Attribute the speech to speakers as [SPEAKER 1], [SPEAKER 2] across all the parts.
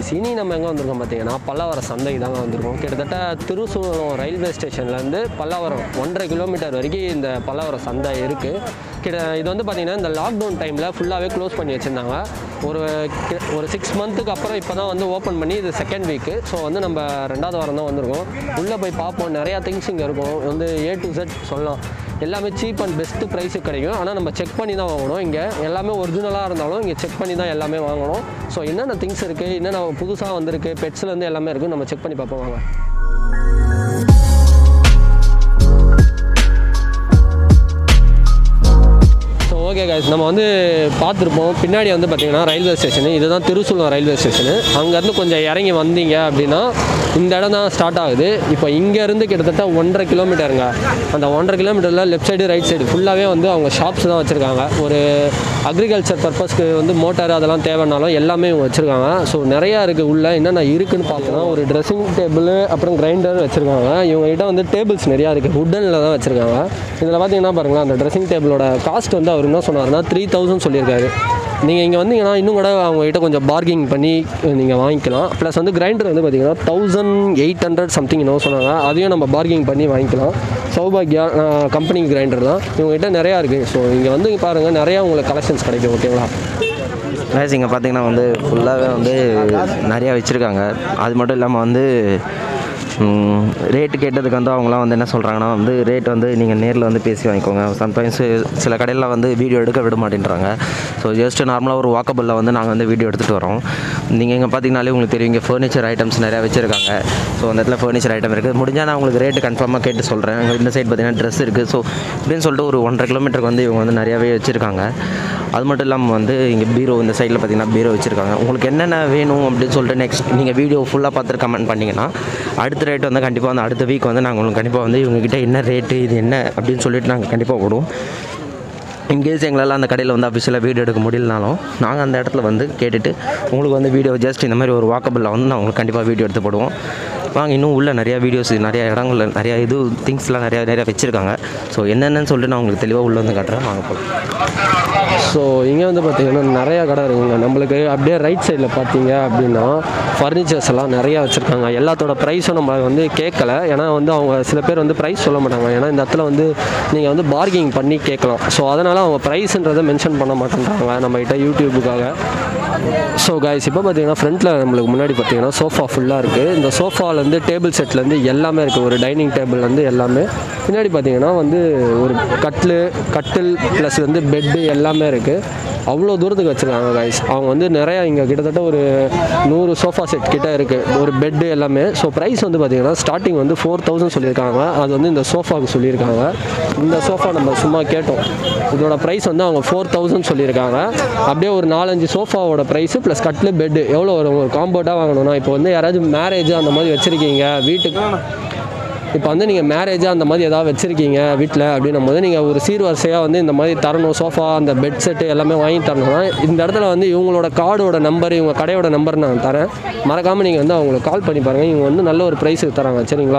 [SPEAKER 1] Guys இனி நம்ம எங்கே வந்திருக்கோம் பார்த்தீங்கன்னா பல்லாவரம் சந்தைக்கு தாங்க வந்திருக்கோம் கிட்டத்தட்ட திருசூலம் ரயில்வே ஸ்டேஷன்லேருந்து பல்லாவரம் ஒன்றரை கிலோமீட்டர் வரைக்கும் இந்த பல்லாவரம் சந்தை இருக்குது கிட்ட இது வந்து பார்த்தீங்கன்னா இந்த லாக்டவுன் டைமில் ஃபுல்லாகவே க்ளோஸ் பண்ணி வச்சுருந்தாங்க ஒரு கி- ஒரு சிக்ஸ் மந்த்துக்கு அப்புறம் இப்போ தான் வந்து ஓப்பன் பண்ணி இது செகண்ட் வீக்கு ஸோ வந்து நம்ம ரெண்டாவது வாரம் தான் வந்திருக்கோம் உள்ளே போய் பார்ப்போம் நிறையா திங்ஸ் இங்கே இருக்கும் வந்து ஏ டு செட் சொல்லலாம் எல்லாமே சீப் அண்ட் பெஸ்ட்டு ப்ரைஸுக்கு கிடைக்கும் ஆனால் நம்ம செக் பண்ணி தான் வாங்கணும் இங்கே எல்லாமே ஒரிஜினலாக இருந்தாலும் இங்கே செக் பண்ணி தான் எல்லாமே வாங்கணும் ஸோ என்னென்ன திங்ஸ் இருக்குது என்னென்ன புதுசாக வந்திருக்கு பெட்ஸ்லேருந்து எல்லாமே இருக்குது நம்ம செக் பண்ணி பார்ப்போம் வாங்க ஸோ ஓகே guys நம்ம வந்து பார்த்துருப்போம் பின்னாடி வந்து பார்த்தீங்கன்னா ரயில்வே ஸ்டேஷனு இதுதான் திருசூலம் ரயில்வே ஸ்டேஷனு அங்கேருந்து கொஞ்சம் இறங்கி வந்தீங்க அப்படின்னா இந்த இடம் தான் ஸ்டார்ட் ஆகுது இப்போ இங்கேருந்து கிட்டத்தட்ட ஒன்றரை கிலோமீட்டருங்க அந்த ஒன்றரை கிலோமீட்டரில் லெஃப்ட் சைடு ரைட் சைடு ஃபுல்லாகவே வந்து அவங்க ஷாப்ஸ் தான் வச்சுருக்காங்க ஒரு அக்ரிகல்ச்சர் பர்பஸ்க்கு வந்து மோட்டார் அதெல்லாம் தேவைன்னாலும் எல்லாமே இவங்க வச்சுருக்காங்க ஸோ நிறையா இருக்குது உள்ளே என்னென்ன இருக்குன்னு பார்த்தோன்னா ஒரு ட்ரெஸ்ஸிங் டேபிள் அப்புறம் கிரைண்டர் வச்சுருக்காங்க இவங்ககிட்ட வந்து டேபிள்ஸ் நிறையா இருக்குது வுட்டனில் தான் வச்சுருக்காங்க இதில் பார்த்தீங்கன்னா பாருங்களேன் அந்த ட்ரெஸ்ஸிங் டேபிளோட காஸ்ட் வந்து அவர் என்ன சொன்னார்னா த்ரீ தௌசண்ட் சொல்லியிருக்காரு நீங்கள் இங்கே வந்தீங்கன்னா இன்னும் கூட அவங்ககிட்ட கொஞ்சம் பார்கிங் பண்ணி நீங்கள் வாங்கிக்கலாம் ப்ளஸ் வந்து கிரைண்டர் வந்து பார்த்தீங்கன்னா தௌசண்ட் எயிட் ஹண்ட்ரட் சம்திங் என்னவோ சொன்னாங்க அதையும் நம்ம பார்கிங் பண்ணி வாங்கிக்கலாம் சௌபாக்யா கம்பெனி கிரைண்டர் தான் இவங்ககிட்ட நிறையா இருக்குது ஸோ இங்கே வந்து பாருங்கள் நிறையா உங்களுக்கு கலெக்ஷன்ஸ் கிடைக்கும் ஓகேங்களா
[SPEAKER 2] கைஸ் இங்கே பார்த்தீங்கன்னா வந்து ஃபுல்லாகவே வந்து நிறையா வச்சுருக்காங்க அது மட்டும் இல்லாமல் வந்து ரேட்டு கேட்டதுக்கு வந்து அவங்களாம் வந்து என்ன சொல்கிறாங்கன்னா வந்து ரேட் வந்து நீங்கள் நேரில் வந்து பேசி வாங்கிக்கோங்க சம்டைம்ஸ் சில கடையில் வந்து வீடியோ எடுக்க விட மாட்டேன்றாங்க ஸோ ஜஸ்ட் நார்மலாக ஒரு வாக்கபிளில் வந்து நாங்கள் வந்து வீடியோ எடுத்துகிட்டு வரோம் நீங்கள் இங்கே பார்த்தீங்கனாலே உங்களுக்கு தெரியும் இங்கே ஃபர்னிச்சர் ஐட்டம்ஸ் நிறையா வச்சுருக்காங்க ஸோ அந்த இடத்துல ஃபர்னிச்சர் ஐட்டம் இருக்குது முடிஞ்சால் நான் உங்களுக்கு ரேட்டு கன்ஃபார்மாக கேட்டு சொல்கிறேன் இந்த சைடு பார்த்தீங்கன்னா ட்ரெஸ் இருக்குது ஸோ இப்படின்னு சொல்லிட்டு ஒரு ஒன்றரை கிலோமீட்டருக்கு வந்து இவங்க வந்து நிறையாவே வச்சுருக்காங்க அது மட்டும் இல்லாமல் வந்து இங்கே பீரோ இந்த சைடில் பார்த்தீங்கன்னா பீரோ வச்சுருக்காங்க உங்களுக்கு என்னென்ன வேணும் அப்படின்னு சொல்லிட்டு நெக்ஸ்ட் நீங்கள் வீடியோ ஃபுல்லாக பார்த்துட்டு கமெண்ட் பண்ணிங்கன்னா அடுத்த ரேட் வந்து கண்டிப்பாக வந்து அடுத்த வீக் வந்து நாங்கள் உங்களுக்கு கண்டிப்பாக வந்து இவங்ககிட்ட என்ன ரேட்டு இது என்ன அப்படின்னு சொல்லிட்டு நாங்கள் கண்டிப்பாக போடுவோம் இன்கேஸ் எங்களால் அந்த கடையில் வந்து அஃபிஷியலாக வீடியோ எடுக்க முடியலனாலும் நாங்கள் அந்த இடத்துல வந்து கேட்டுட்டு உங்களுக்கு வந்து வீடியோ ஜஸ்ட் இந்த மாதிரி ஒரு வாக்கபிளில் வந்து நான் உங்களுக்கு கண்டிப்பாக வீடியோ எடுத்து போடுவோம் வாங்க இன்னும் உள்ள நிறையா வீடியோஸ் நிறையா இடங்கள்ல நிறையா இது திங்ஸ்லாம் நிறையா நிறையா வச்சுருக்காங்க ஸோ என்னென்னு சொல்லிட்டு நான் உங்களுக்கு தெளிவாக உள்ளே வந்து காட்டுறேன் வாங்க போகலாம்
[SPEAKER 1] ஸோ இங்கே வந்து பார்த்தீங்கன்னா நிறையா கடை இருக்குங்க நம்மளுக்கு அப்படியே ரைட் சைடில் பார்த்தீங்க அப்படின்னா ஃபர்னிச்சர்ஸ் எல்லாம் நிறையா வச்சுருக்காங்க எல்லாத்தோட ப்ரைஸும் நம்ம வந்து கேட்கல ஏன்னா வந்து அவங்க சில பேர் வந்து ப்ரைஸ் சொல்ல மாட்டாங்க ஏன்னா இந்த இடத்துல வந்து நீங்கள் வந்து பார்கிங் பண்ணி கேட்கலாம் ஸோ அதனால் அவங்க ப்ரைஸ்ன்றதை மென்ஷன் பண்ண மாட்டேன்றாங்க நம்மகிட்ட யூடியூபுக்காக ஸோ காய்ஸ் இப்போ பார்த்தீங்கன்னா ஃப்ரண்ட்டில் நம்மளுக்கு முன்னாடி பார்த்தீங்கன்னா சோஃபா ஃபுல்லாக இருக்குது இந்த சோஃபாலேருந்து டேபிள் செட்லேருந்து எல்லாமே இருக்குது ஒரு டைனிங் டேபிள்லேருந்து எல்லாமே பின்னாடி பார்த்தீங்கன்னா வந்து ஒரு கட்டில் கட்டில் ப்ளஸ் வந்து பெட்டு எல்லாமே இருக்குது அவ்வளோ தூரத்துக்கு வச்சுருக்காங்க காய்ஸ் அவங்க வந்து நிறையா இங்கே கிட்டத்தட்ட ஒரு நூறு சோஃபா செட் கிட்ட இருக்குது ஒரு பெட்டு எல்லாமே ஸோ ப்ரைஸ் வந்து பார்த்தீங்கன்னா ஸ்டார்டிங் வந்து ஃபோர் தௌசண்ட் சொல்லியிருக்காங்க அது வந்து இந்த சோஃபாவுக்கு சொல்லியிருக்காங்க இந்த சோஃபா நம்ம சும்மா கேட்டோம் இதோட ப்ரைஸ் வந்து அவங்க ஃபோர் தௌசண்ட் சொல்லியிருக்காங்க அப்படியே ஒரு நாலஞ்சு சோஃபாவோட ப்ரைஸு ப்ளஸ் கட்லு பெட்டு எவ்வளோ வரும் ஒரு காம்போட்டாக வாங்கணும்னா இப்போ வந்து யாராச்சும் மேரேஜ் அந்த மாதிரி வச்சுருக்கீங்க வீட்டுக்கு இப்போ வந்து நீங்கள் மேரேஜ் அந்த மாதிரி ஏதாவது வச்சுருக்கீங்க வீட்டில் அப்படின்னும் போது நீங்கள் ஒரு சீர்வரிசையாக வந்து இந்த மாதிரி தரணும் சோஃபா அந்த பெட் செட்டு எல்லாமே வாங்கி தரணும்னா இந்த இடத்துல வந்து இவங்களோட கார்டோட நம்பர் இவங்க கடையோட நம்பர் நான் தரேன் மறக்காமல் நீங்கள் வந்து அவங்களுக்கு கால் பண்ணி பாருங்கள் இவங்க வந்து நல்ல ஒரு ப்ரைஸுக்கு தராங்க சரிங்களா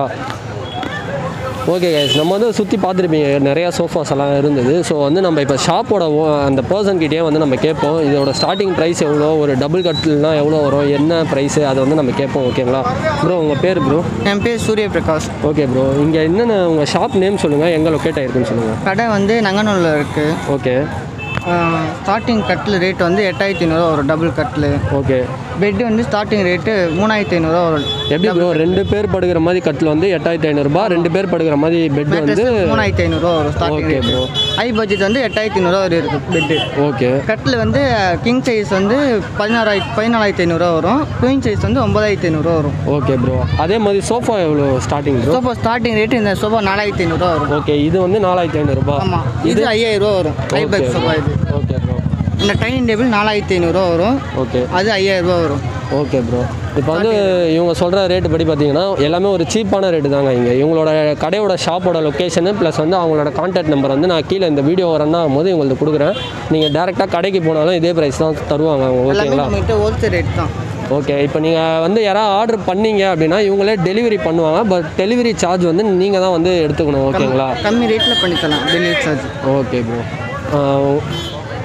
[SPEAKER 1] ஓகே கைஸ் நம்ம வந்து சுற்றி பார்த்துருப்பீங்க நிறையா சோஃபாஸ் எல்லாம் இருந்தது ஸோ வந்து நம்ம இப்போ ஷாப்போட அந்த பர்சன் கிட்டேயே வந்து நம்ம கேட்போம் இதோட ஸ்டார்டிங் ப்ரைஸ் எவ்வளோ ஒரு டபுள் கட்டில்னா எவ்வளோ வரும் என்ன ப்ரைஸு அதை வந்து நம்ம கேட்போம் ஓகேங்களா ப்ரோ உங்கள் பேர் ப்ரோ
[SPEAKER 3] என் பேர் சூரிய பிரகாஷ்
[SPEAKER 1] ஓகே ப்ரோ இங்கே என்னென்ன உங்கள் ஷாப் நேம் சொல்லுங்கள் எங்கே லொக்கேட் ஆகிருக்குன்னு சொல்லுங்கள்
[SPEAKER 3] கடை வந்து நங்கநூலில் இருக்குது
[SPEAKER 1] ஓகே
[SPEAKER 3] ஸ்டார்டிங் கட்டில் ரேட் வந்து எட்டாயிரத்தி ஐநூறுரூவா வரும் டபுள் கட்டில்
[SPEAKER 1] ஓகே
[SPEAKER 3] பெட்டு வந்து ஸ்டார்டிங் ரேட்டு மூணாயிரத்தி ஐநூறுரூவா வரும்
[SPEAKER 1] எப்படி ப்ரோ ரெண்டு பேர் படுக்கிற மாதிரி கட்டில் வந்து எட்டாயிரத்தி ஐநூறுரூபா ரெண்டு பேர் படுக்கிற மாதிரி பெட் வந்து
[SPEAKER 3] மேட்ரஸ் மூணாயிரத்தி ஐநூறுரூவா வரும் starting
[SPEAKER 1] Okay,
[SPEAKER 3] rate
[SPEAKER 1] bro.
[SPEAKER 3] High budget வந்து எட்டாயிரத்தி ஐநூறுரூவா வரை இருக்குது பெட்டு
[SPEAKER 1] ஓகே
[SPEAKER 3] கட்டில் வந்து கிங் சைஸ் வந்து பதினாறாயிரத்தி பதினாலாயிரத்தி ஐநூறுரூவா வரும் குயின் சைஸ் வந்து ஒம்பதாயிரத்தி ஐநூறுரூவா வரும்
[SPEAKER 1] ஓகே ப்ரோ அதே மாதிரி சோஃபா எவ்வளோ starting bro
[SPEAKER 3] sofa starting rate இந்த சோஃபா நாலாயிரத்தி ஐநூறுரூவா வரும்
[SPEAKER 1] ஓகே இது வந்து நாலாயிரத்தி ஐநூறுரூபா
[SPEAKER 3] ஆமாம் இது ஐயாயிரரூவா வரும் ஹை பட்ஜெட் சோஃபா இது
[SPEAKER 1] ஓகே ப்ரோ
[SPEAKER 3] இந்த டைனிங் டேபிள் நாலாயிரத்தி ஐநூறுரூவா வரும்
[SPEAKER 1] ஓகே
[SPEAKER 3] அது ஐயாயிரரூவா வரும்
[SPEAKER 1] ஓகே ப்ரோ இப்போ வந்து இவங்க சொல்கிற ரேட்டு படி பார்த்தீங்கன்னா எல்லாமே ஒரு சீப்பான ரேட்டு தாங்க இங்கே இவங்களோட கடையோட ஷாப்போட லொக்கேஷனு ப்ளஸ் வந்து அவங்களோட கான்டாக்ட் நம்பர் வந்து நான் கீழே இந்த வீடியோ ரன் ஆகும்போது உங்களுக்கு கொடுக்குறேன் நீங்கள் டேரெக்டாக கடைக்கு போனாலும் இதே ப்ரைஸ் தான் தருவாங்க அவங்க
[SPEAKER 3] எல்லாமே
[SPEAKER 1] ஓகேங்களா
[SPEAKER 3] நம்மகிட்ட ஹோல்சேல் ரேட் தான்
[SPEAKER 1] ஓகே இப்போ நீங்கள் வந்து யாராவது ஆர்டர் பண்ணீங்க அப்படின்னா இவங்களே டெலிவரி பண்ணுவாங்க பட் டெலிவரி சார்ஜ் வந்து நீங்கள் தான் வந்து எடுத்துக்கணும் ஓகேங்களா
[SPEAKER 3] கம்மி ரேட்டில் பண்ணித்தரலாம் delivery charge
[SPEAKER 1] okay bro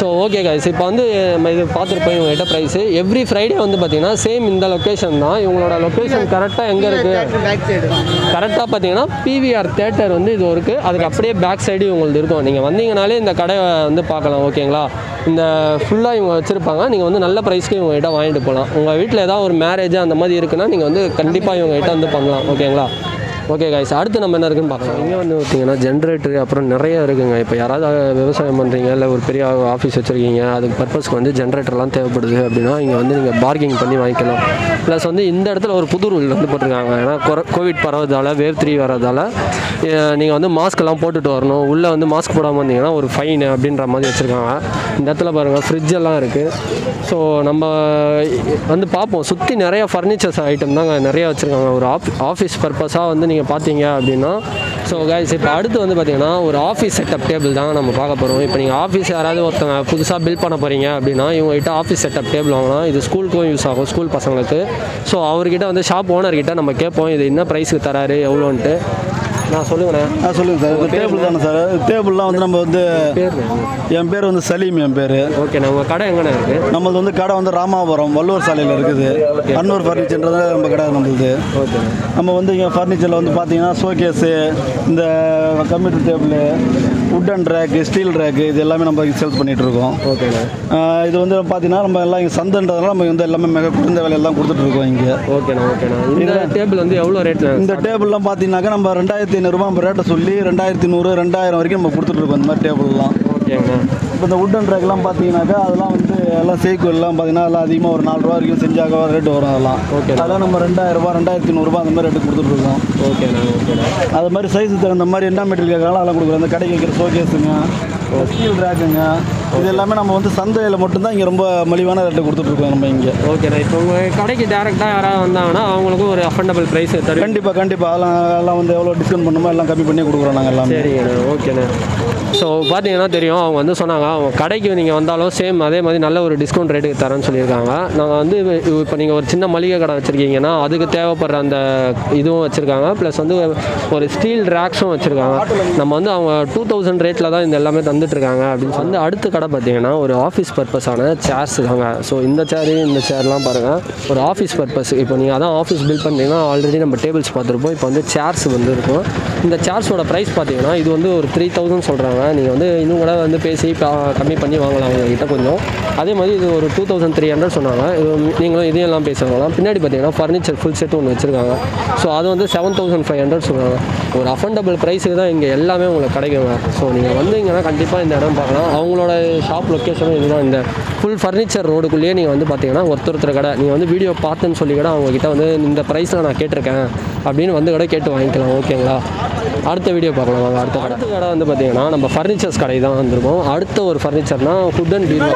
[SPEAKER 1] so okay guys இப்போ வந்து நம்ம இது பார்த்துருப்போம் இவங்ககிட்ட ப்ரைஸு எவ்ரி ஃப்ரைடே வந்து பார்த்தீங்கன்னா சேம் இந்த லொக்கேஷன் தான் இவங்களோட லொக்கேஷன் கரெக்டாக எங்கே இருக்குது
[SPEAKER 3] பேக் சைடு தான்
[SPEAKER 1] கரெக்டாக பார்த்தீங்கன்னா பிவிஆர் தேட்டர் வந்து இது இருக்குது அதுக்கு அப்படியே பேக் சைடு இவங்களுக்கு இருக்கும் நீங்கள் வந்தீங்கனாலே இந்த கடை வந்து பார்க்கலாம் ஓகேங்களா இந்த ஃபுல்லாக இவங்க வச்சுருப்பாங்க நீங்கள் வந்து நல்ல ப்ரைஸ்க்கு இவங்ககிட்ட வாங்கிட்டு போகலாம் உங்கள் வீட்டில் ஏதாவது ஒரு மேரேஜ் அந்த மாதிரி இருக்குன்னா நீங்கள் வந்து கண்டிப்பாக இவங்ககிட்ட வந்து பண்ணலாம் ஓகேங்களா ஓகே கைஸ் அடுத்து நம்ம என்ன இருக்குன்னு பார்க்கலாம் இங்கே வந்து பார்த்தீங்கன்னா ஜென்ரேட்டர் அப்புறம் நிறைய இருக்குங்க இப்போ யாராவது விவசாயம் பண்ணுறீங்க இல்லை ஒரு பெரிய ஆஃபீஸ் வச்சுருக்கீங்க அதுக்கு பர்பஸ்க்கு வந்து ஜென்ரேட்டர்லாம் தேவைப்படுது அப்படின்னா இங்கே வந்து நீங்கள் பார்கிங் பண்ணி வாங்கிக்கலாம் ப்ளஸ் வந்து இந்த இடத்துல ஒரு புது ரூல் வந்து போட்டிருக்காங்க ஏன்னா கொர- கோவிட் பரவதால் வேவ் த்ரீ வரதால் நீங்கள் வந்து மாஸ்க்கெல்லாம் போட்டுட்டு வரணும் உள்ளே வந்து மாஸ்க் போடாமல் வந்தீங்கன்னா ஒரு ஃபைன் அப்படின்ற மாதிரி வச்சுருக்காங்க இந்த இடத்துல பாருங்கள் ஃப்ரிட்ஜ் எல்லாம் இருக்குது ஸோ நம்ம வந்து பார்ப்போம் சுற்றி நிறைய ஃபர்னிச்சர்ஸ் ஐட்டம் தாங்க நிறைய வச்சுருக்காங்க ஒரு ஆஃப் ஆஃபீஸ் பர்பஸாக வந்து நீங்கள் பார்த்தீங்க அப்படின்னா ஸோ கைஸ் இப்போ அடுத்து வந்து பார்த்தீங்கன்னா ஒரு ஆஃபீஸ் செட்டப் டேபிள் தாங்க நம்ம பார்க்க போகிறோம் இப்போ நீங்கள் ஆஃபீஸ் யாராவது ஒருத்தங்க புதுசாக பில் பண்ண போகிறீங்க அப்படின்னா இவங்ககிட்ட ஆஃபீஸ் செட்டப் டேபிள் வாங்கலாம் இது ஸ்கூலுக்கும் யூஸ் ஆகும் ஸ்கூல் பசங்களுக்கு ஸோ அவர்கிட்ட வந்து ஷாப் ஓனர்கிட்ட நம்ம கேட்போம் இது என்ன ப்ரைஸுக்கு தராரு எவ்வளோன்ட்டு நான் சொல்லுங்கண்ணே
[SPEAKER 4] ஆ சொல்லுங்கள் சார் இது டேபிள் தானே சார் டேபிள்லாம் வந்து நம்ம வந்து
[SPEAKER 1] பேர்
[SPEAKER 4] என் பேர் வந்து சலீம் என் பேர்
[SPEAKER 1] ஓகேண்ணே உங்கள் கடை எங்கண்ணே இருக்குது
[SPEAKER 4] நம்மளது வந்து கடை வந்து ராமாபுரம் வள்ளுவர் சாலையில் இருக்குது அன்னூர் ஃபர்னிச்சர்ன்றது நம்ம கடை நம்மளுது
[SPEAKER 1] ஓகே
[SPEAKER 4] நம்ம வந்து இங்கே ஃபர்னிச்சரில் வந்து பார்த்தீங்கன்னா ஷோகேஸு இந்த computer table wooden rack steel rack இது எல்லாமே நம்ம சேல்ஸ் பண்ணிகிட்டு இருக்கோம்
[SPEAKER 1] ஓகேண்ணே
[SPEAKER 4] ஆ, இது வந்து பார்த்தீங்கன்னா நம்ம எல்லாம் இங்கே சந்தைன்றதுனால நம்ம வந்து எல்லாமே மிக குறைந்த விலையில தான் கொடுத்துட்ருக்கோம் இங்கே
[SPEAKER 1] ஓகேண்ணா ஓகேண்ணா இந்த டேபிள் வந்து எவ்வளோ ரேட்டில்
[SPEAKER 4] இந்த டேபிள்லாம் பார்த்தீங்கன்னாக்கா நம்ம ரெண்டாயிரத்தி ஐநூறுரூவா நம்ம ரேட்டை சொல்லி ரெண்டாயிரத்தி நூறு ரெண்டாயிரம் வரைக்கும் நம்ம கொடுத்துட்ருக்கோம் இந்த மாதிரி டேபிள்லாம்
[SPEAKER 1] ஓகேங்கண்ணா
[SPEAKER 4] இப்போ இந்த உட்டன் ட்ராக்லாம் பார்த்தீங்கன்னாக்கா அதெல்லாம் வந்து எல்லாம் சேக்குவெல்லாம் பார்த்தீங்கன்னா எல்லாம் அதிகமாக ஒரு நாலு ரூபா வரைக்கும் செஞ்சாக்க ரேட்டு வரும் அதெல்லாம்
[SPEAKER 1] Okay.
[SPEAKER 4] அதெல்லாம் நம்ம ரெண்டாயிரம் ரூபா ரெண்டாயிரத்தி நூறுரூபா அந்த மாதிரி ரேட்டு கொடுத்துட்ருக்கோம்
[SPEAKER 1] ஓகேண்ணா ஓகேண்ணா
[SPEAKER 4] அது மாதிரி சைஸ் தகுந்த மாதிரி என்ன மெட்டீரியல் கேட்கறாலும் அதெல்லாம் கொடுக்குறோம் இந்த கடைக்கு வைக்கிற ஷோகேஸுங்க ஸ்டீல் ரேக்குங்க இது எல்லாமே நம்ம வந்து சந்தையில் மட்டும்தான் இங்கே ரொம்ப மலிவான ரேட்டு கொடுத்துட்ருக்கோம் நம்ம இங்கே
[SPEAKER 1] ஓகேண்ணா இப்போ உங்கள் கடைக்கு டேரெக்டாக யாராவது வந்தாங்கன்னா அவங்களுக்கும் ஒரு அஃபண்டபிள் ப்ரைஸ் தருவீங்க
[SPEAKER 4] கண்டிப்பாக கண்டிப்பாக அதெல்லாம் எல்லாம் வந்து எவ்வளோ டிஸ்கவுண்ட் பண்ணுமோ எல்லாம் கம்மி பண்ணி கொடுக்குறோம் நாங்கள் எல்லாமே
[SPEAKER 1] சரிங்கண்ணா ஓகேண்ணா ஸோ பார்த்தீங்கன்னா தெரியும் அவங்க வந்து சொன்னாங்க அவங்க கடைக்கு நீங்கள் வந்தாலும் சேம் அதே மாதிரி நல்ல ஒரு டிஸ்கவுண்ட் ரேட்டுக்கு தரேன்னு சொல்லியிருக்காங்க நாங்கள் வந்து இப்போ நீங்கள் ஒரு சின்ன மளிகை கடை வச்சுருக்கீங்கன்னா அதுக்கு தேவைப்படுற அந்த இதுவும் வச்சுருக்காங்க ப்ளஸ் வந்து ஒரு ஸ்டீல் ரேக்ஸும் வச்சுருக்காங்க நம்ம வந்து அவங்க டூ தௌசண்ட் ரேட்டில் தான் இந்த எல்லாமே தந்துட்டுருக்காங்க அப்படின்னு சொல்லி வந்து அடுத்த கடை பார்த்தீங்கன்னா ஒரு ஆஃபீஸ் பர்பஸான சேர்ஸ் தாங்க ஸோ இந்த சேரு இந்த சேர்லாம் பாருங்கள் ஒரு ஆஃபீஸ் பர்பஸ் இப்போ நீங்கள் அதான் ஆஃபீஸ் பில் பண்ணுறீங்கன்னா ஆல்ரெடி நம்ம டேபிள்ஸ் பார்த்துருப்போம் இப்போ வந்து சேர்ஸ் வந்து இருக்கும் இந்த சேர்ஸோட ப்ரைஸ் பார்த்தீங்கன்னா இது வந்து ஒரு த்ரீ தௌசண்ட் சொல்கிறாங்க நீங்கள் வந்து இன்னும் கூட வந்து பேசி பா- கம்மி பண்ணி வாங்கலாம் உங்ககிட்ட கொஞ்சம் அதே மாதிரி இது ஒரு டூ தௌசண்ட் த்ரீ ஹண்ட்ரட் சொன்னாங்க இது நீங்களும் இதையும் எல்லாம் பேசி வாங்கலாம் பின்னாடி பார்த்தீங்கன்னா ஃபர்னிச்சர் ஃபுல் செட் ஒன்று வச்சுருக்காங்க ஸோ அது வந்து செவன் தௌசண்ட் ஃபைவ் ஹண்ட்ரட் சொல்கிறாங்க ஒரு அஃபண்டபிள் ப்ரைஸுக்கு தான் இங்கே எல்லாமே உங்களுக்கு கிடைக்குங்க ஸோ நீங்கள் வந்தீங்கன்னா கண்டிப்பாக இந்த இடம் பார்க்கலாம் அவங்களோட ஷாப் லொக்கேஷனும் இதுதான் இந்த ஃபுல் ஃபர்னிச்சர் ரோடுக்குள்ளேயே நீங்கள் வந்து பார்த்தீங்கன்னா ஒருத்தர் ஒருத்தர் கடை நீங்கள் வந்து வீடியோ பார்த்துன்னு சொல்லி கூட அவங்ககிட்ட வந்து இந்த ப்ரைஸில் நான் கேட்டிருக்கேன் அப்படின்னு வந்து கூட கேட்டு வாங்கிக்கலாம் ஓகேங்களா அடுத்த வீடியோ பார்க்கலாம் வாங்க அடுத்த கடை அடுத்த கடை வந்து பார்த்தீங்கன்னா நம்ம ஃபர்னிச்சர்ஸ் கடை தான் வந்திருக்கோம் அடுத்த ஒரு ஃபர்னிச்சர்னா ஹுட் அண்ட் பீர்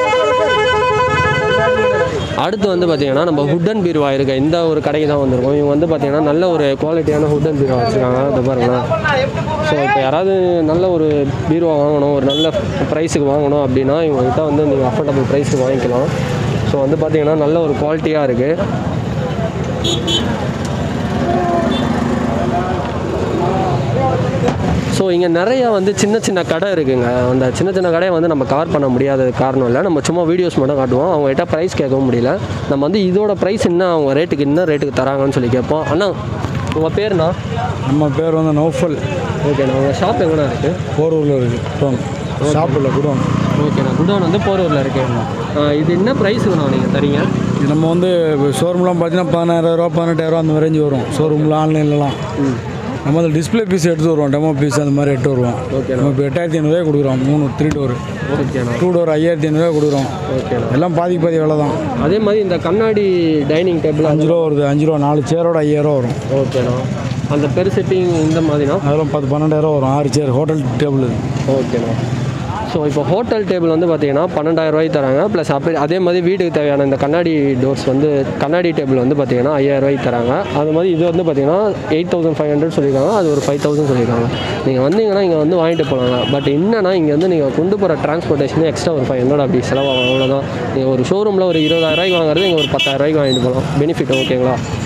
[SPEAKER 1] அடுத்து வந்து பார்த்தீங்கன்னா நம்ம ஹுட் அண்ட் பீர்வா இருக்க இந்த ஒரு கடைக்கு தான் வந்திருக்கோம் இவங்க வந்து பார்த்தீங்கன்னா நல்ல ஒரு குவாலிட்டியான ஹுட் அண்ட் பீர்வா வச்சுருக்காங்க அதை பாருங்களேன் ஸோ இப்போ யாராவது நல்ல ஒரு பீர்வா வாங்கணும் ஒரு நல்ல ப்ரைஸுக்கு வாங்கணும் அப்படின்னா இவங்ககிட்ட வந்து நீங்கள் அஃபோர்டபுள் ப்ரைஸுக்கு வாங்கிக்கலாம் ஸோ வந்து பார்த்தீங்கன்னா நல்ல ஒரு குவாலிட்டியாக இருக்குது ஸோ இங்கே நிறைய வந்து சின்ன சின்ன கடை இருக்குங்க அந்த சின்ன சின்ன கடையை வந்து நம்ம கவர் பண்ண முடியாத காரணம் இல்லை நம்ம சும்மா வீடியோஸ் மட்டும் காட்டுவோம் அவங்ககிட்ட ப்ரைஸ் கேட்கவும் முடியல நம்ம வந்து இதோட ப்ரைஸ் என்ன அவங்க ரேட்டுக்கு என்ன ரேட்டுக்கு தராங்கன்னு சொல்லி கேட்போம் அண்ணா உங்கள் பேர்ண்ணா
[SPEAKER 5] நம்ம பேர் வந்து நௌஃபல்
[SPEAKER 1] ஓகேண்ணா உங்கள் ஷாப் எங்கண்ணா இருக்குது
[SPEAKER 5] போரூரில் இருக்குது குடோன் ஷாப்பில் குடோன்
[SPEAKER 1] ஓகேண்ணா குடோன் வந்து போரூரில் இருக்கேன் இது என்ன ப்ரைஸுங்கண்ணா நீங்கள் தரீங்க
[SPEAKER 5] இது நம்ம வந்து ஷோரூம்லாம் பார்த்தீங்கன்னா பதினாயிரரூவா பதினெட்டாயிரரூவா அந்த ரேஞ்சு வரும் ஷோரூமில் ஆன்லைன்லலாம் நம்ம அதில் டிஸ்ப்ளே பீஸ் எடுத்து வருவோம் டெமோ பீஸ் அந்த மாதிரி எடுத்து வருவோம் நம்ம இப்போ எட்டாயிரத்தி ஐநூறுரூவா கொடுக்குறோம் மூணு த்ரீ டோர்
[SPEAKER 1] ஓகேண்ணா
[SPEAKER 5] டூ டோர் ஐயாயிரத்தி ஐநூறுரூவா கொடுக்குறோம்
[SPEAKER 1] ஓகேண்ணா
[SPEAKER 5] எல்லாம் பாதிக்கு பாதி விலை தான்
[SPEAKER 1] அதே மாதிரி இந்த கண்ணாடி டைனிங் டேபிள்
[SPEAKER 5] அஞ்சு ரூபா வருது அஞ்சு ரூபா நாலு சேரோட ஐயாயிரம் வரும்
[SPEAKER 1] ஓகேண்ணா அந்த பெரு செட்டிங் இந்த மாதிரினா
[SPEAKER 5] அதெல்லாம் பத்து பன்னெண்டாயிரம் வரும் ஆறு சேர் ஹோட்டல் டேபிள் இது
[SPEAKER 1] ஓகேண்ணா ஸோ இப்போ ஹோட்டல் டேபிள் வந்து பார்த்தீங்கன்னா பன்னெண்டாயிரம் ரூபாய்க்கு தராங்க ப்ளஸ் அப்படி அதே மாதிரி வீட்டுக்கு தேவையான இந்த கண்ணாடி டோர்ஸ் வந்து கண்ணாடி டேபிள் வந்து பார்த்தீங்கன்னா ஐயாயிரம் ரூபாய்க்கு தராங்க அது மாதிரி இது வந்து பார்த்தீங்கன்னா எயிட் தௌசண்ட் ஃபைவ் ஹண்ட்ரட் சொல்லியிருக்காங்க அது ஒரு ஃபைவ் தௌசண்ட் சொல்லியிருக்காங்க நீங்கள் வந்தீங்கன்னா இங்கே வந்து வாங்கிட்டு போகலாங்க பட் என்னன்னா இங்கே வந்து நீங்கள் கொண்டு போகிற டிரான்ஸ்போர்ட்டேஷன் எக்ஸ்ட்ரா ஒரு ஃபைவ் ஹண்ட்ரட் அப்படி செலவாகும் அவ்வளோதான் நீங்கள் ஒரு ஷோரூமில் ஒரு இருபதாயிரம் ரூபாய்க்கு வாங்குறது இங்கே ஒரு பத்தாயிரம் ரூபாய்க்கு வாங்கிட்டு போகலாம் பெனிஃபிட் ஓகேங்களா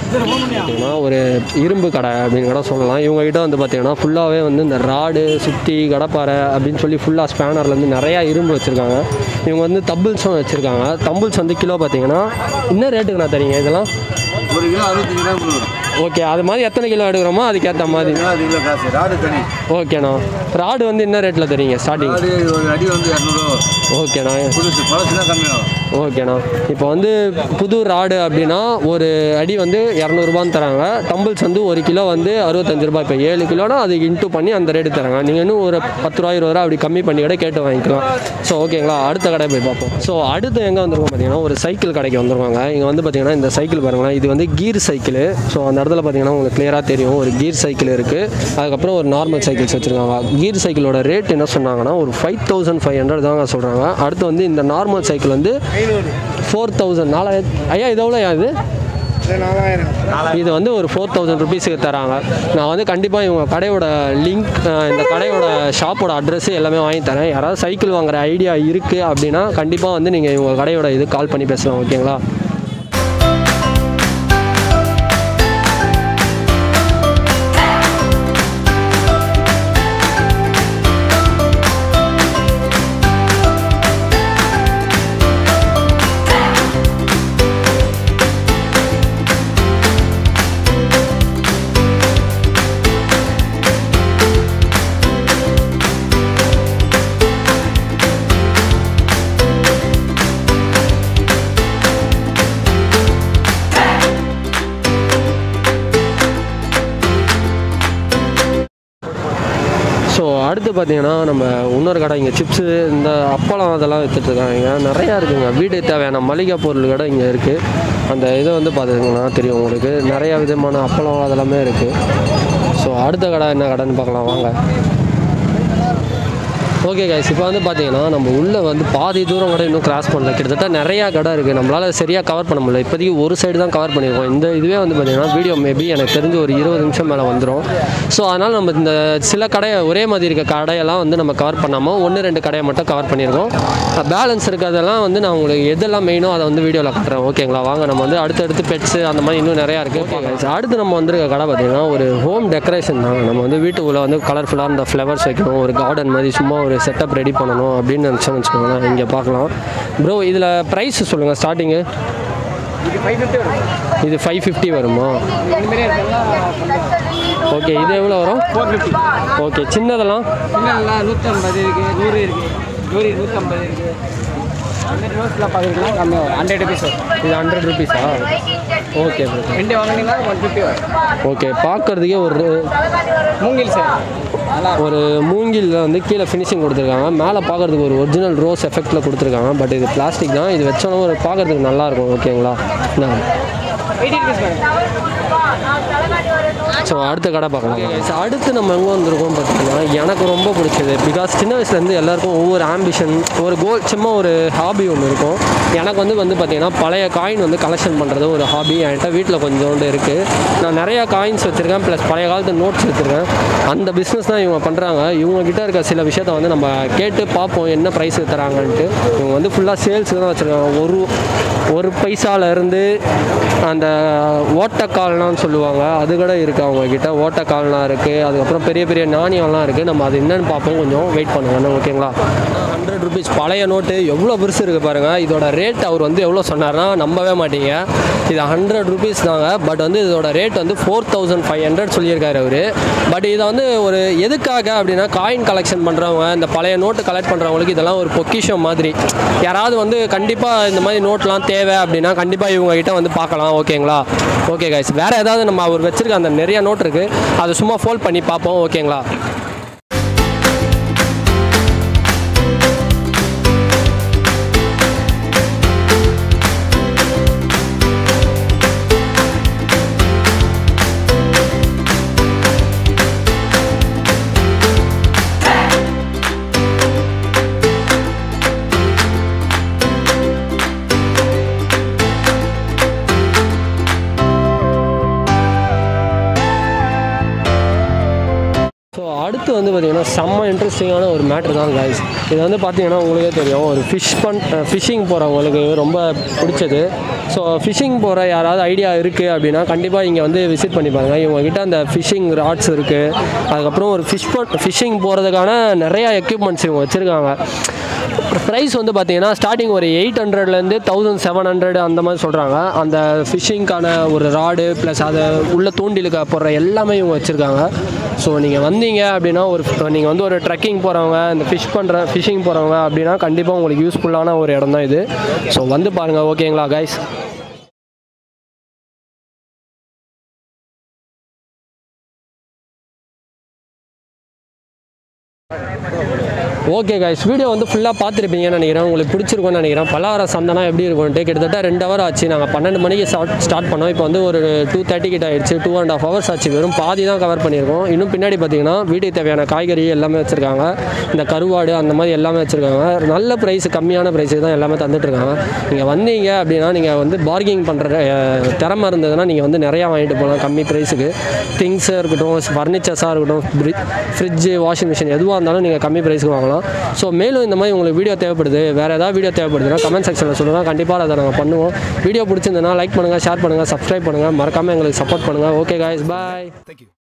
[SPEAKER 1] பார்த்தீங்கன்னா ஒரு இரும்பு கடை அப்படின்னு கூட சொல்லலாம் இவங்க கிட்ட வந்து பார்த்தீங்கன்னா ஃபுல்லாகவே வந்து இந்த ராடு சுத்தி கடப்பாறை அப்படின்னு சொல்லி ஃபுல்லாக ஸ்பேனர்லேருந்து நிறையா இரும்பு வச்சுருக்காங்க இவங்க வந்து தம்பிள்ஸும் வச்சுருக்காங்க தம்பிள்ஸ் வந்து கிலோ பார்த்தீங்கன்னா என்ன ரேட்டுக்கு நான் தரீங்க இதெல்லாம்
[SPEAKER 6] ஒரு கிலோ அறுபத்தஞ்சு கிலோ கொடுக்குறோம்
[SPEAKER 1] ஓகே அது மாதிரி எத்தனை கிலோ எடுக்கிறோமோ அதுக்கேற்ற மாதிரி
[SPEAKER 6] கிலோ அது கிலோ காசு ராடு தனி
[SPEAKER 1] ஓகேண்ணா ராடு வந்து என்ன ரேட்டில் தரீங்க ஸ்டார்டிங்
[SPEAKER 6] ராடு ஒரு அடி வந்து இரநூறுவா
[SPEAKER 1] ஓகேண்ணா
[SPEAKER 6] புதுசு பழசுனா கம்மியாகும்
[SPEAKER 1] ஓகேண்ணா இப்போ வந்து புது ராடு அப்படின்னா ஒரு அடி வந்து இரநூறுபான்னு தராங்க தம்பிள்ஸ் வந்து ஒரு கிலோ வந்து அறுபத்தஞ்சு ரூபாய் இப்போ ஏழு கிலோனா அது இன்ட்டு பண்ணி அந்த ரேட்டு தராங்க நீங்கள் இன்னும் ஒரு பத்து ரூபா இருபது ரூபா அப்படி கம்மி பண்ணி கூட கேட்டு வாங்கிக்கலாம் ஸோ ஓகேங்களா அடுத்த கடை போய் பார்ப்போம் ஸோ அடுத்து எங்கே வந்திருக்கோம் பார்த்தீங்கன்னா ஒரு சைக்கிள் கடைக்கு வந்துருவாங்க இங்கே வந்து பார்த்தீங்கன்னா இந்த சைக்கிள் பாருங்களேன் இது வந்து கீர் சைக்கிள் ஸோ அந்த இடத்துல பார்த்தீங்கன்னா உங்களுக்கு கிளியராக தெரியும் ஒரு கீர் சைக்கிள் இருக்குது அதுக்கப்புறம் ஒரு நார்மல் சைக்கிள்ஸ் வச்சுருக்காங்க கீர் சைக்கிளோட ரேட் என்ன சொன்னாங்கன்னா ஒரு ஃபைவ் தௌசண்ட் ஃபைவ் ஹண்ட்ரட் தாங்க சொல்கிறாங்க அடுத்து வந்து இந்த நார்மல் சைக்கிள் வந்து ஃபோர் தௌசண்ட் நாலாயிரம் ஐயா இது எவ்வளோ இது இது வந்து ஒரு ஃபோர் தௌசண்ட் ருபீஸுக்கு தராங்க நான் வந்து கண்டிப்பாக இவங்க கடையோட லிங்க் இந்த கடையோட ஷாப்போட அட்ரஸ் எல்லாமே வாங்கி தரேன் யாராவது சைக்கிள் வாங்குற ஐடியா இருக்குது அப்படின்னா கண்டிப்பாக வந்து நீங்கள் இவங்க கடையோட இது கால் பண்ணி பேசலாம் ஓகேங்களா ஸோ அடுத்து பார்த்தீங்கன்னா நம்ம இன்னொரு கடை இங்கே சிப்ஸு இந்த அப்பளம் அதெல்லாம் விற்றுட்ருக்காங்க நிறையா இருக்குங்க வீடு தேவையான மளிகை பொருள் கடை இங்கே இருக்குது அந்த இதை வந்து பார்த்துக்கிங்கன்னா தெரியும் உங்களுக்கு நிறையா விதமான அப்பளம் அதெல்லாமே இருக்குது ஸோ அடுத்த கடை என்ன கடைன்னு பார்க்கலாம் வாங்க ஓகே கைஸ் இப்போ வந்து பார்த்தீங்கன்னா நம்ம உள்ளே வந்து பாதி தூரம் கூட இன்னும் கிராஸ் பண்ணல கிட்டத்தட்ட நிறையா கடை இருக்குது நம்மளால் சரியாக கவர் பண்ண முடியல இப்போதைக்கு ஒரு சைடு தான் கவர் பண்ணியிருக்கோம் இந்த இதுவே வந்து பார்த்தீங்கன்னா வீடியோ மேபி எனக்கு தெரிஞ்சு ஒரு இருபது நிமிஷம் மேலே வந்துடும் ஸோ அதனால் நம்ம இந்த சில கடையை ஒரே மாதிரி இருக்க கடையெல்லாம் வந்து நம்ம கவர் பண்ணாமல் ஒன்று ரெண்டு கடையை மட்டும் கவர் பண்ணியிருக்கோம் பேலன்ஸ் இருக்கிறதெல்லாம் வந்து நான் உங்களுக்கு எதெல்லாம் மெயினோ அதை வந்து வீடியோவில் காட்டுறேன் ஓகேங்களா வாங்க நம்ம வந்து அடுத்தடுத்து பெட்ஸு அந்த மாதிரி இன்னும் நிறையா இருக்குது ஓகே guys. அடுத்து நம்ம வந்திருக்க கடை பார்த்தீங்கன்னா ஒரு ஹோம் டெக்கரேஷன் தான் நம்ம வந்து வீட்டுக்குள்ளே வந்து கலர்ஃபுல்லாக இந்த ஃப்ளவர்ஸ் வைக்கணும் ஒரு கார்டன் மாதிரி சும்மா ஒரு செட்டப் ரெடி பண்ணணும் அப்படின்னு நினச்சோன்னு வச்சுக்கோங்களேன் இங்கே பார்க்கலாம் ப்ரோ இதில் ப்ரைஸ் சொல்லுங்கள் ஸ்டார்டிங்கு இது ஃபைவ் ஃபிஃப்டி வருமா ஓகே இது எவ்வளோ வரும் ஓகே சின்னதெல்லாம்
[SPEAKER 7] நூற்றம்பது இருக்குது நூறு இருக்குது நூறு நூற்றம்பது இருக்குது ஹண்ட்ரட் ரோஸில் பார்க்குறீங்களா கம்மியாக வரும் ஹண்ட்ரட் ருபீஸ் வரும்
[SPEAKER 1] இது ஹண்ட்ரட் ருபீஸா ஓகே ப்ரோ
[SPEAKER 7] ரெண்டு வாங்கினீங்கன்னா ஒன் ஃபிஃப்டி வரும்
[SPEAKER 1] ஓகே பார்க்குறதுக்கே ஒரு
[SPEAKER 7] மூங்கில் சார் நல்லா
[SPEAKER 1] ஒரு மூங்கிலில் வந்து கீழே ஃபினிஷிங் கொடுத்துருக்காங்க மேலே பார்க்குறதுக்கு ஒரு ஒரிஜினல் ரோஸ் எஃபெக்ட்டில் கொடுத்துருக்காங்க பட் இது பிளாஸ்டிக் தான் இது வச்சோன்னா ஒரு பார்க்குறதுக்கு நல்லாயிருக்கும் ஓகேங்களா என்ன
[SPEAKER 7] எயிட்டி ருபீஸ் மேடம்
[SPEAKER 1] ஸோ அடுத்த கடை பார்க்கலாம் ஸோ அடுத்து நம்ம எங்கே வந்திருக்கோம் பார்த்தீங்கன்னா எனக்கு ரொம்ப பிடிச்சது பிகாஸ் சின்ன வயசுலேருந்து எல்லாருக்கும் ஒவ்வொரு ஆம்பிஷன் ஒரு கோல் சும்மா ஒரு ஹாபி ஒன்று இருக்கும் எனக்கு வந்து வந்து பார்த்தீங்கன்னா பழைய காயின் வந்து கலெக்ஷன் பண்ணுறது ஒரு ஹாபி என்கிட்ட வீட்டில் கொஞ்சோண்டு இருக்குது நான் நிறையா காயின்ஸ் வச்சுருக்கேன் ப்ளஸ் பழைய காலத்து நோட்ஸ் வச்சுருக்கேன் அந்த பிஸ்னஸ் தான் இவங்க பண்ணுறாங்க இவங்க கிட்ட இருக்க சில விஷயத்த வந்து நம்ம கேட்டு பார்ப்போம் என்ன ப்ரைஸ் தராங்கன்ட்டு இவங்க வந்து ஃபுல்லாக சேல்ஸுக்கு தான் வச்சுருக்காங்க ஒரு ஒரு பைசால இருந்து அந்த ஓட்டக்கால்னான்னு சொல்லுவாங்க அது கூட இருக்குது அவங்க கிட்ட ஓட்டக்கால்னா இருக்குது அதுக்கப்புறம் பெரிய பெரிய நாணயம்லாம் இருக்குது நம்ம அது என்னன்னு பார்ப்போம் கொஞ்சம் வெயிட் பண்ணுங்க ஓகேங்களா ஹண்ட்ரட் ருபீஸ் பழைய நோட்டு எவ்வளோ பெருசு இருக்குது பாருங்கள் இதோட ரேட் அவர் வந்து எவ்வளோ சொன்னார்னா நம்பவே மாட்டீங்க இது ஹண்ட்ரட் ருபீஸ் தாங்க பட் வந்து இதோட ரேட் வந்து ஃபோர் தௌசண்ட் ஃபைவ் ஹண்ட்ரட் சொல்லியிருக்காரு அவர் பட் இதை வந்து ஒரு எதுக்காக அப்படின்னா காயின் கலெக்ஷன் பண்ணுறவங்க இந்த பழைய நோட்டு கலெக்ட் பண்ணுறவங்களுக்கு இதெல்லாம் ஒரு பொக்கிஷம் மாதிரி யாராவது வந்து கண்டிப்பாக இந்த மாதிரி நோட்லாம் தேவை அப்படின்னா கண்டிப்பாக இவங்க கிட்ட வந்து பார்க்கலாம் ஓகேங்களா ஓகே கைஸ் வேறு ஏதாவது நம்ம அவர் வச்சிருக்க அந்த நிறைய நோட் இருக்குது அதை சும்மா ஃபோல்ட் பண்ணி பார்ப்போம் ஓகேங்களா ஸோ அடுத்து வந்து பார்த்தீங்கன்னா செம்ம இன்ட்ரெஸ்டிங்கான ஒரு மேட்ரு தான் கைஸ் இது வந்து பார்த்தீங்கன்னா உங்களுக்கே தெரியும் ஒரு ஃபிஷ் பண் ஃபிஷ்ஷிங் போகிறவங்களுக்கு ரொம்ப பிடிச்சது ஸோ ஃபிஷிங் போகிற யாராவது ஐடியா இருக்குது அப்படின்னா கண்டிப்பாக இங்கே வந்து விசிட் பண்ணி பாருங்கள் இவங்ககிட்ட அந்த ஃபிஷிங் ராட்ஸ் இருக்குது அதுக்கப்புறம் ஒரு ஃபிஷ் ஃபிஷிங் போகிறதுக்கான நிறையா எக்யூப்மெண்ட்ஸ் இவங்க வச்சுருக்காங்க ப்ரைஸ் வந்து பார்த்தீங்கன்னா ஸ்டார்டிங் ஒரு எயிட் ஹண்ட்ரட்லேருந்து தௌசண்ட் செவன் ஹண்ட்ரட் அந்த மாதிரி சொல்கிறாங்க அந்த ஃபிஷிங்க்கான ஒரு ராடு ப்ளஸ் அதை உள்ள தூண்டிலுக்கு போடுற எல்லாமே இவங்க வச்சுருக்காங்க ஸோ நீங்கள் வந்தீங்க அப்படின்னா ஒரு நீங்கள் வந்து ஒரு ட்ரெக்கிங் போகிறவங்க இந்த ஃபிஷ் பண்ணுற ஃபிஷிங் போகிறவங்க அப்படின்னா கண்டிப்பாக உங்களுக்கு யூஸ்ஃபுல்லான ஒரு இடம் தான் இது ஸோ வந்து பாருங்கள் ஓகேங்களா கைஸ் ஓகே கைஸ் வீடியோ வந்து ஃபுல்லாக பார்த்துருப்பீங்கன்னு நினைக்கிறேன் உங்களுக்கு பிடிச்சிருக்கும்னு நினைக்கிறேன் பல்லாவர சந்தனா எப்படி இருக்கும்ட்டு கிட்டத்தட்ட ரெண்டு ஹவர் ஆச்சு நாங்கள் பன்னெண்டு மணிக்கு ஸ்டார்ட் ஸ்டார்ட் பண்ணோம் இப்போ வந்து ஒரு டூ தேர்ட்டி கிட்ட ஆயிடுச்சு டூ அண்ட் ஹாஃப் ஹவர்ஸ் ஆச்சு வெறும் பாதி தான் கவர் பண்ணியிருக்கோம் இன்னும் பின்னாடி பார்த்தீங்கன்னா வீட்டுக்கு தேவையான காய்கறி எல்லாமே வச்சுருக்காங்க இந்த கருவாடு அந்த மாதிரி எல்லாமே வச்சுருக்காங்க நல்ல ப்ரைஸ் கம்மியான ப்ரைஸுக்கு தான் எல்லாமே தந்துட்டுருக்காங்க நீங்கள் வந்தீங்க அப்படின்னா நீங்கள் வந்து பார்கிங் பண்ணுற திறமை இருந்ததுன்னா நீங்கள் வந்து நிறையா வாங்கிட்டு போகலாம் கம்மி ப்ரைஸுக்கு திங்ஸாக இருக்கட்டும் ஃபர்னிச்சர்ஸாக இருக்கட்டும் ஃப்ரிட்ஜு வாஷிங் மிஷின் எதுவாக இருந்தாலும் நீங்கள் கம்மி ப்ரைஸுக்கு வாங்கலாம் ஸோ மேலும் இந்த மாதிரி உங்களுக்கு வீடியோ தேவைப்படுது வேறு ஏதாவது வீடியோ தேவைப்படுதுன்னா கமெண்ட் செக்ஷனில் சொல்லுங்கள் கண்டிப்பாக அதை நாங்கள் பண்ணுவோம் வீடியோ பிடிச்சிருந்ததுன்னா லைக் பண்ணுங்கள் ஷேர் பண்ணுங்கள் சப்ஸ்கிரைப் பண்ணுங்கள் மறக்காமல் எங்களுக்கு சப்போர்ட் பண்ணுங்கள் ஓகே guys பாய்